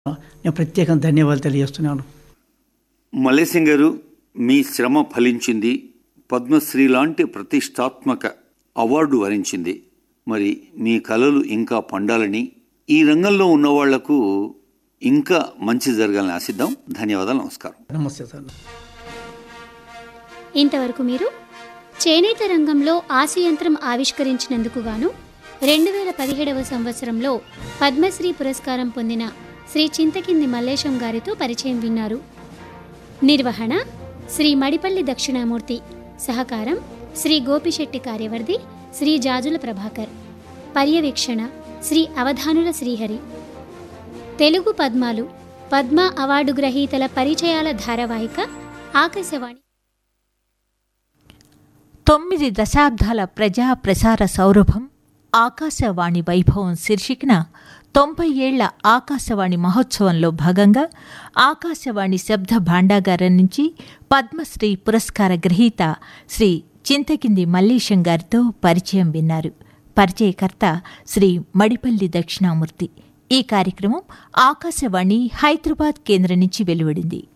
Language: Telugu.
నేను ప్రత్యేకంగా ధన్యవాదాలు తెలియజేస్తున్నాను మలేసింగ్ గారు మీ శ్రమ ఫలించింది పద్మశ్రీ లాంటి ప్రతిష్టాత్మక అవార్డు వరించింది మరి మీ కళలు ఇంకా పండాలని ఈ రంగంలో ఉన్న వాళ్లకు ఇంకా మంచి జరగాలని ఆశిద్దాం ధన్యవాదాలు నమస్కారం నమస్తే సార్ ఇంతవరకు మీరు చేనేత రంగంలో ఆశయంత్రం ఆవిష్కరించినందుకు గాను రెండు వేల పదిహేడవ సంవత్సరంలో పద్మశ్రీ పురస్కారం పొందిన శ్రీ చింతకింది మల్లేశం గారితో పరిచయం విన్నారు నిర్వహణ శ్రీ మడిపల్లి దక్షిణామూర్తి సహకారం శ్రీ గోపిశెట్టి కార్యవర్ధి శ్రీ జాజుల ప్రభాకర్ పర్యవేక్షణ శ్రీ అవధానుల శ్రీహరి తెలుగు పద్మాలు పద్మ అవార్డు గ్రహీతల పరిచయాల ధారావాహిక ఆకాశవాణి తొమ్మిది దశాబ్దాల ప్రజా ప్రసార సౌరభం ఆకాశవాణి వైభవం శీర్షికన తొంభై ఏళ్ల ఆకాశవాణి మహోత్సవంలో భాగంగా ఆకాశవాణి శబ్ద భాండాగారం నుంచి పద్మశ్రీ పురస్కార గ్రహీత శ్రీ చింతకింది మల్లేశం గారితో పరిచయం విన్నారు పరిచయకర్త శ్రీ మడిపల్లి దక్షిణామూర్తి ఈ కార్యక్రమం ఆకాశవాణి హైదరాబాద్ కేంద్రం నుంచి వెలువడింది